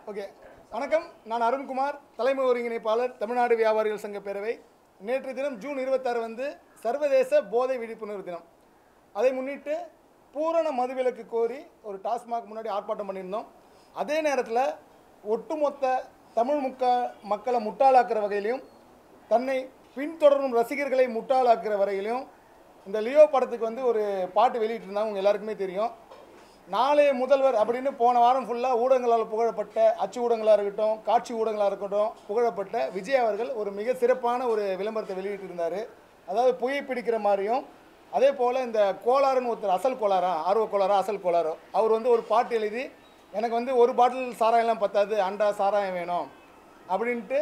Okay வணக்கம் நான் அருண்குமார் தலைமை ஒருங்கிணைப்பாளர் தமிழ்நாடு வியாபாரிகள் சங்க பேரவை நேற்று தினம் ஜூன் இருபத்தாறு வந்து சர்வதேச போதை விழிப்புணர்வு தினம் அதை முன்னிட்டு பூரண மதுவிலக்கு கோரி ஒரு டாஸ்மாக் முன்னாடி ஆர்ப்பாட்டம் பண்ணியிருந்தோம் அதே நேரத்தில் ஒட்டுமொத்த தமிழ் முக்க மக்களை முட்டாளாக்குற வகையிலையும் தன்னை பின்தொடரும் ரசிகர்களை முட்டாளாக்குற வரையிலையும் இந்த லியோ படத்துக்கு வந்து ஒரு பாட்டு வெளியிட்டிருந்தாங்க உங்கள் எல்லாருக்குமே தெரியும் நாளைய முதல்வர் அப்படின்னு போன வாரம் ஃபுல்லாக ஊடகங்களால் புகழப்பட்ட அச்சு ஊடகங்களாக இருக்கட்டும் காட்சி ஊடகங்களாக இருக்கட்டும் புகழப்பட்ட விஜய் அவர்கள் ஒரு மிக சிறப்பான ஒரு விளம்பரத்தை வெளியிட்டிருந்தார் அதாவது புகை பிடிக்கிற மாதிரியும் அதே போல் இந்த கோளாறுன்னு ஒருத்தர் அசல் கோளாரா ஆர்வ கோளாரா அசல் கோளாரோ அவர் வந்து ஒரு பாட்டு எழுதி எனக்கு வந்து ஒரு பாட்டில் சாராயம்லாம் பத்தாது அண்டா சாராயம் வேணும் அப்படின்ட்டு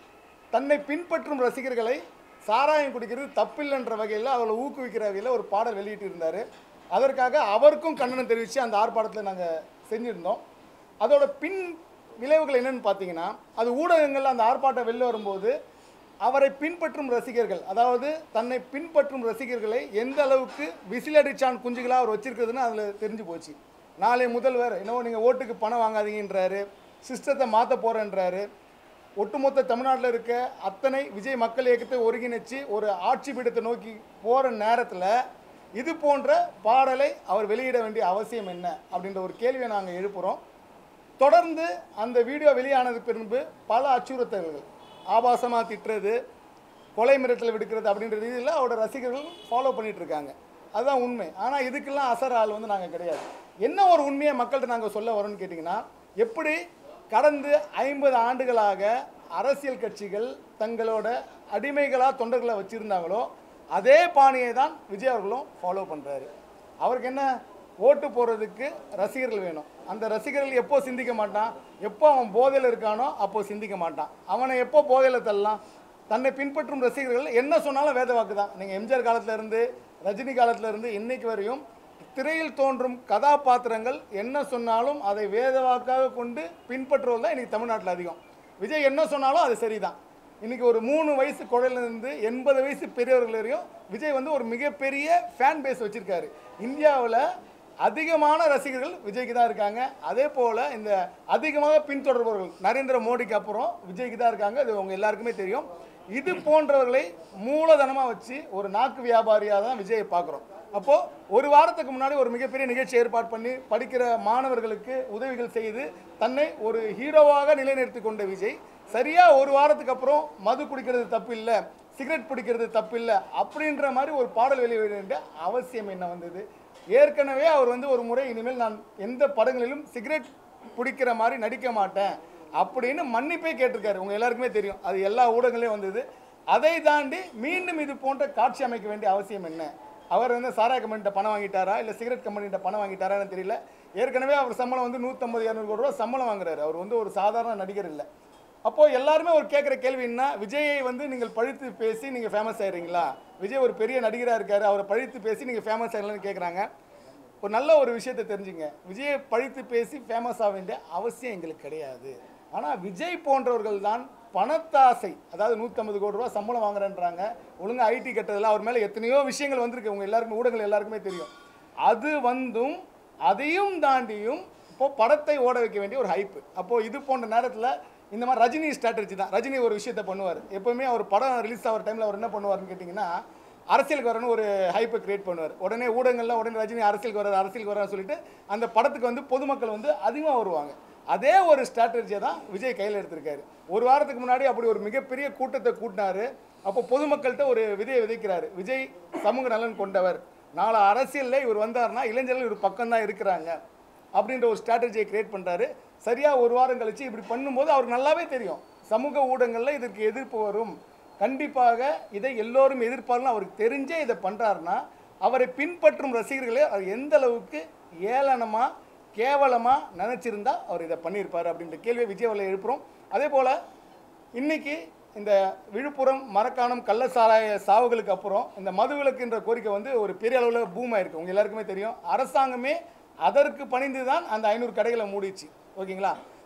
தன்னை பின்பற்றும் ரசிகர்களை சாராயம் குடிக்கிறது தப்பில்லைன்ற வகையில் அவளை ஊக்குவிக்கிற வகையில் ஒரு பாடல் வெளியிட்டு இருந்தார் அதற்காக அவருக்கும் கண்டனம் தெரிவித்து அந்த ஆர்ப்பாட்டத்தில் நாங்கள் செஞ்சுருந்தோம் அதோட பின் விளைவுகள் என்னன்னு பார்த்தீங்கன்னா அது ஊடகங்கள் அந்த ஆர்ப்பாட்டம் வெளில வரும்போது அவரை பின்பற்றும் ரசிகர்கள் அதாவது தன்னை பின்பற்றும் ரசிகர்களை எந்த அளவுக்கு விசிலடிச்சான் குஞ்சுகளாக அவர் வச்சிருக்கிறதுன்னு அதில் தெரிஞ்சு போச்சு நாளை முதல்வர் என்னவோ நீங்கள் ஓட்டுக்கு பணம் வாங்காதீங்கன்றாரு சிஸ்டத்தை மாற்ற போகிறேன்றாரு ஒட்டுமொத்த தமிழ்நாட்டில் இருக்க அத்தனை விஜய் மக்கள் இயக்கத்தை ஒருங்கிணைச்சு ஒரு ஆட்சி பீடத்தை நோக்கி போகிற நேரத்தில் இது போன்ற பாடலை அவர் வெளியிட வேண்டிய அவசியம் என்ன அப்படின்ற ஒரு கேள்வியை நாங்கள் எழுப்புகிறோம் தொடர்ந்து அந்த வீடியோ வெளியானது பின்பு பல அச்சுறுத்தல்கள் ஆபாசமாக திட்டுறது கொலை மிரட்டல் விடுக்கிறது அப்படின்ற ரீதியில் அவரோட ரசிகர்கள் ஃபாலோ பண்ணிட்டு இருக்காங்க அதுதான் உண்மை ஆனால் இதுக்கெல்லாம் அசர் ஆள் வந்து நாங்கள் கிடையாது என்ன ஒரு உண்மையை மக்கள்கிட்ட நாங்கள் சொல்ல வரோம்னு கேட்டிங்கன்னா எப்படி கடந்து ஐம்பது ஆண்டுகளாக அரசியல் கட்சிகள் தங்களோட அடிமைகளாக தொண்டர்களை வச்சுருந்தாங்களோ அதே பாணியை தான் விஜய் அவர்களும் ஃபாலோ பண்ணுறாரு அவருக்கு என்ன ஓட்டு போடுறதுக்கு ரசிகர்கள் வேணும் அந்த ரசிகர்கள் எப்போ சிந்திக்க மாட்டான் எப்போ அவன் போதையில் இருக்கானோ அப்போ சிந்திக்க மாட்டான் அவனை எப்போ போதையில் தள்ளலாம் தன்னை பின்பற்றும் ரசிகர்கள் என்ன சொன்னாலும் வேத வாக்கு தான் நீங்கள் எம்ஜிஆர் காலத்துல இருந்து ரஜினி காலத்துல இருந்து இன்னைக்கு வரையும் திரையில் தோன்றும் கதாபாத்திரங்கள் என்ன சொன்னாலும் அதை வேத வாக்காக கொண்டு பின்பற்றுவது தான் இன்னைக்கு தமிழ்நாட்டில் அதிகம் விஜய் என்ன சொன்னாலும் அது சரிதான் இன்னைக்கு ஒரு மூணு வயசு குழந்தைலேருந்து எண்பது வயசு பெரியவர்கள் வரையும் விஜய் வந்து ஒரு மிகப்பெரிய ஃபேன் பேஸ் வச்சிருக்காரு இந்தியாவில் அதிகமான ரசிகர்கள் விஜய்க்கு தான் இருக்காங்க அதே போல் இந்த அதிகமாக பின்தொடர்பவர்கள் நரேந்திர மோடிக்கு அப்புறம் விஜய்க்கு தான் இருக்காங்க அது உங்க எல்லாருக்குமே தெரியும் இது போன்றவர்களை மூலதனமாக வச்சு ஒரு நாக்கு வியாபாரியாக தான் விஜயை பார்க்குறோம் அப்போது ஒரு வாரத்துக்கு முன்னாடி ஒரு மிகப்பெரிய நிகழ்ச்சி ஏற்பாடு பண்ணி படிக்கிற மாணவர்களுக்கு உதவிகள் செய்து தன்னை ஒரு ஹீரோவாக நிலைநிறுத்தி கொண்ட விஜய் சரியாக ஒரு வாரத்துக்கு அப்புறம் மது குடிக்கிறது தப்பு இல்லை சிகரெட் பிடிக்கிறது தப்பு இல்லை அப்படின்ற மாதிரி ஒரு பாடல் வெளியிட வேண்டிய அவசியம் என்ன வந்தது ஏற்கனவே அவர் வந்து ஒரு முறை இனிமேல் நான் எந்த படங்களிலும் சிகரெட் பிடிக்கிற மாதிரி நடிக்க மாட்டேன் அப்படின்னு மன்னிப்பே கேட்டிருக்காரு உங்க எல்லாருக்குமே தெரியும் அது எல்லா ஊடகங்களையும் வந்தது அதை தாண்டி மீண்டும் இது போன்ற காட்சி அமைக்க வேண்டிய அவசியம் என்ன அவர் வந்து சாராய கம்பெனிட்ட பணம் வாங்கிட்டாரா இல்லை சிகரெட் கம்பெனிட்ட பணம் வாங்கிட்டாரான்னு தெரியல ஏற்கனவே அவர் சம்பளம் வந்து நூற்றம்பது இரநூறு கோடி ரூபா சம்பளம் வாங்குறாரு அவர் வந்து ஒரு சாதாரண நடிகர் இல்லை அப்போது எல்லாருமே ஒரு கேட்குற கேள்வி என்ன விஜயை வந்து நீங்கள் பழித்து பேசி நீங்கள் ஃபேமஸ் ஆயிடுறீங்களா விஜய் ஒரு பெரிய நடிகராக இருக்காரு அவரை பழித்து பேசி நீங்கள் ஃபேமஸ் ஆயிடலாம்னு கேட்குறாங்க ஒரு நல்ல ஒரு விஷயத்தை தெரிஞ்சுங்க விஜயை பழித்து பேசி ஃபேமஸ் ஆக வேண்டிய அவசியம் எங்களுக்கு கிடையாது ஆனால் விஜய் போன்றவர்கள் தான் பணத்தாசை அதாவது நூற்றம்பது கோடி ரூபா சம்பளம் வாங்குறேன்றாங்க ஒழுங்கா ஐடி கட்டதில் அவர் மேலே எத்தனையோ விஷயங்கள் வந்திருக்கு உங்கள் எல்லாருக்குமே ஊடகங்கள் எல்லாருக்குமே தெரியும் அது வந்தும் அதையும் தாண்டியும் இப்போ படத்தை ஓட வைக்க வேண்டிய ஒரு ஹைப்பு அப்போது இது போன்ற நேரத்தில் இந்த மாதிரி ரஜினி ஸ்ட்ராட்டஜி தான் ரஜினி ஒரு விஷயத்தை பண்ணுவார் எப்பவுமே அவர் படம் ரிலீஸ் ஆகிற டைமில் அவர் என்ன பண்ணுவார்னு கேட்டிங்கன்னா அரசியலுக்கு வரணும் ஒரு ஹைப்பை கிரியேட் பண்ணுவார் உடனே ஊடகங்கள்ல உடனே ரஜினி அரசியலுக்கு வராது அரசியலுக்கு வரான்னு சொல்லிட்டு அந்த படத்துக்கு வந்து பொதுமக்கள் வந்து அதிகமாக வருவாங்க அதே ஒரு ஸ்ட்ராட்டஜியை தான் விஜய் கையில் எடுத்திருக்காரு ஒரு வாரத்துக்கு முன்னாடி அப்படி ஒரு மிகப்பெரிய கூட்டத்தை கூட்டினாரு அப்போ பொதுமக்கள்கிட்ட ஒரு விதையை விதைக்கிறாரு விஜய் சமூக நலன் கொண்டவர் நாளை அரசியலில் இவர் வந்தாருன்னா இளைஞர்கள் இவர் பக்கம் தான் இருக்கிறாங்க அப்படின்ற ஒரு ஸ்ட்ராட்டஜியை கிரியேட் பண்ணுறாரு சரியாக ஒரு வாரம் கழிச்சு இப்படி பண்ணும்போது அவருக்கு நல்லாவே தெரியும் சமூக ஊடகங்களில் இதற்கு எதிர்ப்பு வரும் கண்டிப்பாக இதை எல்லோரும் எதிர்ப்பார்னு அவருக்கு தெரிஞ்சே இதை பண்ணுறாருன்னா அவரை பின்பற்றும் ரசிகர்களே அவர் எந்த அளவுக்கு ஏளனமாக கேவலமாக நினச்சிருந்தா அவர் இதை பண்ணியிருப்பார் அப்படின்ற கேள்வியை விஜய் அவர்களை எழுப்புகிறோம் அதே போல் இன்னைக்கு இந்த விழுப்புரம் மரக்காணம் கள்ளசாராய சாவுகளுக்கு அப்புறம் இந்த மதுவிலக்குன்ற கோரிக்கை வந்து ஒரு பெரிய அளவில் பூம் ஆயிருக்கு உங்க எல்லாருக்குமே தெரியும் அரசாங்கமே அதற்கு பணிந்து தான் அந்த ஐநூறு கடைகளை மூடிச்சு ஓகேங்களா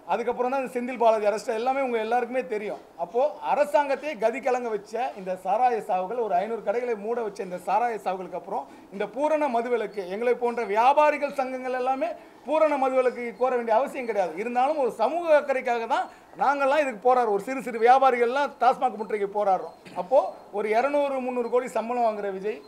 அதுக்கப்புறம் தான் இந்த செந்தில் பாலாஜி அரெஸ்ட் எல்லாமே உங்கள் எல்லாருக்குமே தெரியும் அப்போது அரசாங்கத்தையே கதி கலங்க வச்ச இந்த சாராய சாவுகள் ஒரு ஐநூறு கடைகளை மூட வச்ச இந்த சாராய சாவுகளுக்கு அப்புறம் இந்த பூரண மதுவிலக்கு எங்களை போன்ற வியாபாரிகள் சங்கங்கள் எல்லாமே பூரண மதுவிலக்கு கோர வேண்டிய அவசியம் கிடையாது இருந்தாலும் ஒரு சமூக அக்கறைக்காக தான் நாங்கள்லாம் இதுக்கு போராடுறோம் ஒரு சிறு சிறு வியாபாரிகள்லாம் டாஸ்மாக் முற்றுகைக்கு போராடுறோம் அப்போது ஒரு இரநூறு முந்நூறு கோடி சம்பளம் வாங்குற விஜய்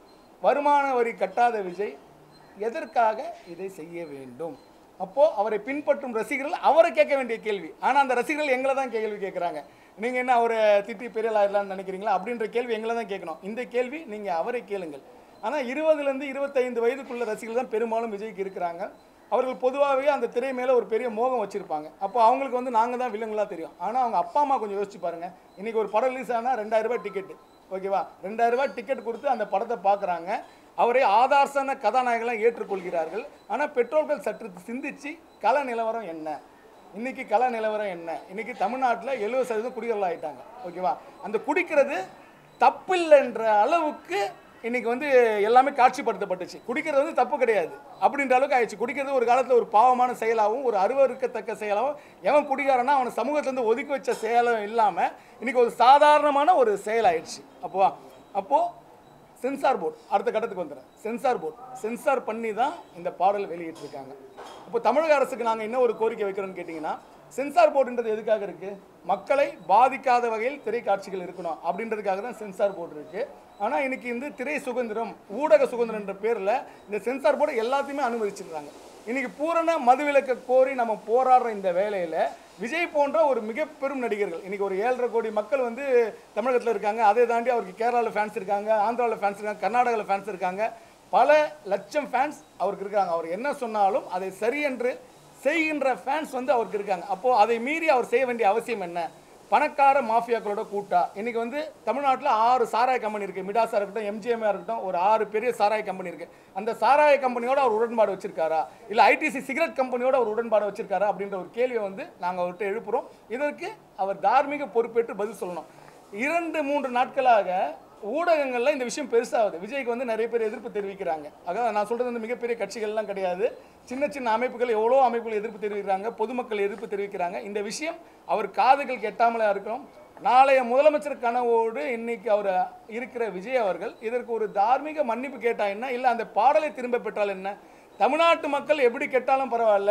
வருமான வரி கட்டாத விஜய் எதற்காக இதை செய்ய வேண்டும் அப்போ அவரை பின்பற்றும் ரசிகர்கள் அவரை கேட்க வேண்டிய கேள்வி ஆனால் அந்த ரசிகர்கள் எங்களை தான் கேள்வி கேட்குறாங்க நீங்கள் என்ன அவரை திட்டி பெரிய ஆயிடலாம்னு நினைக்கிறீங்களா அப்படின்ற கேள்வி எங்களை தான் கேட்கணும் இந்த கேள்வி நீங்கள் அவரை கேளுங்கள் ஆனால் இருபதுலேருந்து இருபத்தைந்து வயதுக்குள்ள ரசிகர்கள் தான் பெரும்பாலும் விஜய்க்கு இருக்கிறாங்க அவர்கள் பொதுவாகவே அந்த திரை மேலே ஒரு பெரிய மோகம் வச்சுருப்பாங்க அப்போ அவங்களுக்கு வந்து நாங்கள் தான் வில்லங்களாக தெரியும் ஆனால் அவங்க அப்பா அம்மா கொஞ்சம் யோசிச்சு பாருங்கள் இன்றைக்கி ஒரு படம் ரிலீஸ் ஆனால் ரெண்டாயிரம் ரூபாய் டிக்கெட்டு ஓகேவா ரெண்டாயிரம் ரூபாய் டிக்கெட் கொடுத்து அந்த படத்தை பார்க்குறாங்க அவரை ஆதாசன கதாநாயகலாம் ஏற்றுக்கொள்கிறார்கள் ஆனால் பெற்றோர்கள் சற்று சிந்திச்சு கள நிலவரம் என்ன இன்னைக்கு கள நிலவரம் என்ன இன்னைக்கு தமிழ்நாட்டில் எழுபது சதவீதம் குடிகள் ஆயிட்டாங்க ஓகேவா அந்த குடிக்கிறது தப்பில்லைன்ற அளவுக்கு இன்னைக்கு வந்து எல்லாமே காட்சிப்படுத்தப்பட்டுச்சு குடிக்கிறது வந்து தப்பு கிடையாது அப்படின்ற அளவுக்கு ஆயிடுச்சு குடிக்கிறது ஒரு காலத்தில் ஒரு பாவமான செயலாகவும் ஒரு அருவருக்கத்தக்க செயலாகவும் எவன் குடிகாரனா அவனை சமூகத்திலேருந்து ஒதுக்கி வச்ச செயலும் இல்லாமல் இன்னைக்கு ஒரு சாதாரணமான ஒரு செயலாயிடுச்சு அப்போ அப்போது சென்சார் போர்டு அடுத்த கட்டத்துக்கு வந்துடுறேன் சென்சார் போர்டு சென்சார் பண்ணி தான் இந்த பாடல் வெளியிட்டிருக்காங்க இப்போ தமிழக அரசுக்கு நாங்கள் என்ன ஒரு கோரிக்கை வைக்கிறோம்னு கேட்டிங்கன்னா சென்சார் போர்டுன்றது எதுக்காக இருக்குது மக்களை பாதிக்காத வகையில் திரைக்காட்சிகள் இருக்கணும் அப்படின்றதுக்காக தான் சென்சார் போர்டு இருக்குது ஆனால் இன்னைக்கு வந்து திரை சுதந்திரம் ஊடக சுதந்திரம்ன்ற பேரில் இந்த சென்சார் போர்டு எல்லாத்தையுமே அனுமதிச்சிருக்காங்க இன்னைக்கு பூரண மதுவிலக்கை கோரி நம்ம போராடுற இந்த வேலையில் விஜய் போன்ற ஒரு மிக பெரும் நடிகர்கள் இன்னைக்கு ஒரு ஏழரை கோடி மக்கள் வந்து தமிழகத்தில் இருக்காங்க அதை தாண்டி அவருக்கு கேரளாவில் ஃபேன்ஸ் இருக்காங்க ஆந்திராவில் ஃபேன்ஸ் இருக்காங்க கர்நாடகாவில் ஃபேன்ஸ் இருக்காங்க பல லட்சம் ஃபேன்ஸ் அவருக்கு இருக்காங்க அவர் என்ன சொன்னாலும் அதை சரி என்று செய்கின்ற ஃபேன்ஸ் வந்து அவருக்கு இருக்காங்க அப்போது அதை மீறி அவர் செய்ய வேண்டிய அவசியம் என்ன பணக்கார மாஃபியாக்களோட கூட்டா இன்னைக்கு வந்து தமிழ்நாட்டில் ஆறு சாராய கம்பெனி இருக்குது மிடாஸாக இருக்கட்டும் எம்ஜிஎம்ஆ இருக்கட்டும் ஒரு ஆறு பெரிய சாராய கம்பெனி இருக்குது அந்த சாராய கம்பெனியோட அவர் உடன்பாடு வச்சிருக்காரா இல்லை ஐடிசி சிகரெட் கம்பெனியோட அவர் உடன்பாடு வச்சிருக்காரா அப்படின்ற ஒரு கேள்வியை வந்து நாங்கள் அவர்கிட்ட எழுப்புறோம் இதற்கு அவர் தார்மீக பொறுப்பேற்று பதில் சொல்லணும் இரண்டு மூன்று நாட்களாக ஊடகங்களில் இந்த விஷயம் பெருசாகுது விஜய்க்கு வந்து நிறைய பேர் எதிர்ப்பு தெரிவிக்கிறாங்க அதாவது நான் சொல்கிறது வந்து மிகப்பெரிய கட்சிகள்லாம் கிடையாது சின்ன சின்ன அமைப்புகள் எவ்வளோ அமைப்புகள் எதிர்ப்பு தெரிவிக்கிறாங்க பொதுமக்கள் எதிர்ப்பு தெரிவிக்கிறாங்க இந்த விஷயம் அவர் காதுகளுக்கு எட்டாமலே இருக்கும் நாளைய முதலமைச்சர் கனவோடு இன்னைக்கு அவர் இருக்கிற விஜய் அவர்கள் இதற்கு ஒரு தார்மீக மன்னிப்பு கேட்டா என்ன இல்லை அந்த பாடலை திரும்ப பெற்றால் என்ன தமிழ்நாட்டு மக்கள் எப்படி கெட்டாலும் பரவாயில்ல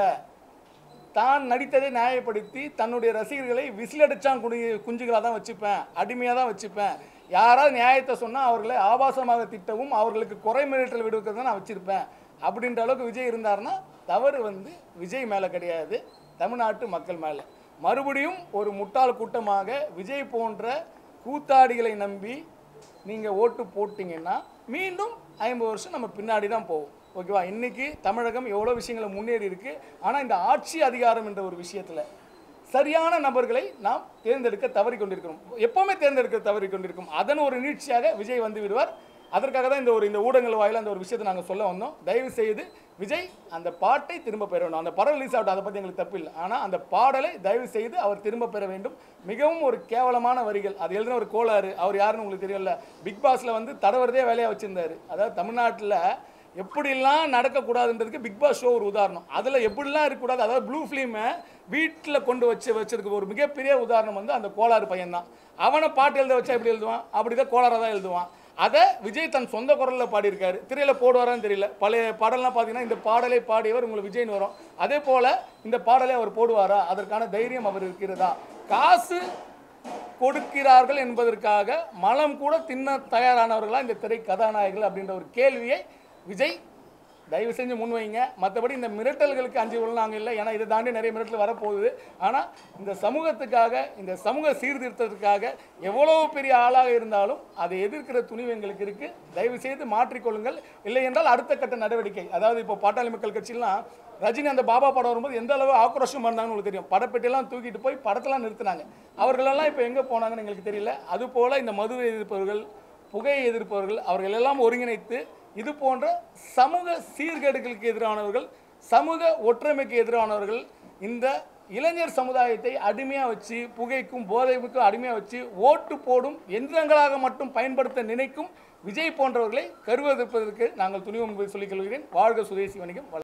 தான் நடித்ததை நியாயப்படுத்தி தன்னுடைய ரசிகர்களை விசிலடிச்சான் குடி குஞ்சுகளாக தான் வச்சுப்பேன் அடிமையாக தான் வச்சுப்பேன் யாராவது நியாயத்தை சொன்னால் அவர்களை ஆபாசமாக திட்டவும் அவர்களுக்கு குறை மிரட்டல் விடுவிக்கிறது தான் நான் வச்சுருப்பேன் அப்படின்ற அளவுக்கு விஜய் இருந்தாருன்னா தவறு வந்து விஜய் மேலே கிடையாது தமிழ்நாட்டு மக்கள் மேலே மறுபடியும் ஒரு முட்டாள் கூட்டமாக விஜய் போன்ற கூத்தாடிகளை நம்பி நீங்கள் ஓட்டு போட்டிங்கன்னா மீண்டும் ஐம்பது வருஷம் நம்ம பின்னாடி தான் போவோம் ஓகேவா இன்னைக்கு தமிழகம் எவ்வளோ விஷயங்களை முன்னேறி இருக்கு ஆனால் இந்த ஆட்சி அதிகாரம் என்ற ஒரு விஷயத்தில் சரியான நபர்களை நாம் தேர்ந்தெடுக்க தவறி கொண்டிருக்கிறோம் எப்போவுமே தேர்ந்தெடுக்க தவறி கொண்டிருக்கும் அதன் ஒரு நீட்சியாக விஜய் வந்து விடுவார் அதற்காக தான் இந்த ஒரு இந்த ஊடகங்கள் வாயில அந்த ஒரு விஷயத்தை நாங்கள் சொல்ல வந்தோம் தயவு செய்து விஜய் அந்த பாட்டை திரும்ப பெற வேண்டும் அந்த படம் ரிலீஸ் ஆகட்டும் அதை பற்றி எங்களுக்கு தப்பு இல்லை ஆனால் அந்த பாடலை தயவு செய்து அவர் திரும்ப பெற வேண்டும் மிகவும் ஒரு கேவலமான வரிகள் அது எழுதின ஒரு கோளாறு அவர் யாருன்னு உங்களுக்கு தெரியல பிக் பாஸ்ல வந்து தடவரதே வேலையாக வச்சிருந்தாரு அதாவது தமிழ்நாட்டில் எப்படிலாம் நடக்கக்கூடாதுன்றதுக்கு பிக் பாஸ் ஷோ ஒரு உதாரணம் அதில் எப்படிலாம் இருக்கக்கூடாது அதாவது ப்ளூ ஃபிலிமை வீட்டில் கொண்டு வச்சு வச்சதுக்கு ஒரு மிகப்பெரிய உதாரணம் வந்து அந்த கோளாறு பையன்தான் அவனை பாட்டு எழுத வச்சா எப்படி எழுதுவான் அப்படி தான் கோளாறாக தான் எழுதுவான் அதை விஜய் தன் சொந்த குரலில் பாடியிருக்காரு திரையில் போடுவாரான்னு தெரியல பழைய பாடல்லாம் பார்த்தீங்கன்னா இந்த பாடலை பாடியவர் உங்களுக்கு விஜய்னு வரும் அதே போல் இந்த பாடலை அவர் போடுவாரா அதற்கான தைரியம் அவர் இருக்கிறதா காசு கொடுக்கிறார்கள் என்பதற்காக மலம் கூட தின்ன தயாரானவர்களா இந்த திரை கதாநாயகர்கள் அப்படின்ற ஒரு கேள்வியை விஜய் தயவு செஞ்சு முன்வைங்க மற்றபடி இந்த மிரட்டல்களுக்கு அஞ்சு விட நாங்கள் இல்லை ஏன்னா இதை தாண்டி நிறைய மிரட்டல் வரப்போகுது ஆனால் இந்த சமூகத்துக்காக இந்த சமூக சீர்திருத்தத்துக்காக எவ்வளோ பெரிய ஆளாக இருந்தாலும் அதை எதிர்க்கிற துணிவு எங்களுக்கு இருக்குது தயவு செய்து மாற்றிக்கொள்ளுங்கள் இல்லை என்றால் அடுத்த கட்ட நடவடிக்கை அதாவது இப்போ பாட்டாளி மக்கள் கட்சியெல்லாம் ரஜினி அந்த பாபா படம் வரும்போது எந்த அளவு ஆக்ரோஷம் பண்ணாங்கன்னு உங்களுக்கு தெரியும் படப்பெட்டியெல்லாம் தூக்கிட்டு போய் படத்தெல்லாம் நிறுத்தினாங்க அவர்களெல்லாம் இப்போ எங்கே போனாங்கன்னு எங்களுக்கு தெரியல அதுபோல் இந்த மதுவை எதிர்ப்பவர்கள் புகையை எதிர்ப்பவர்கள் அவர்கள் எல்லாம் ஒருங்கிணைத்து இது போன்ற சமூக சீர்கேடுகளுக்கு எதிரானவர்கள் சமூக ஒற்றுமைக்கு எதிரானவர்கள் இந்த இளைஞர் சமுதாயத்தை அடிமையாக வச்சு புகைக்கும் போதைவுக்கும் அடிமையாக வச்சு ஓட்டு போடும் எந்திரங்களாக மட்டும் பயன்படுத்த நினைக்கும் விஜய் போன்றவர்களை கருவதற்கு நாங்கள் துணிவு என்பதை சொல்லிக் கொள்கிறேன் வாழ்க சுதேசி வணிகம் வளர்க.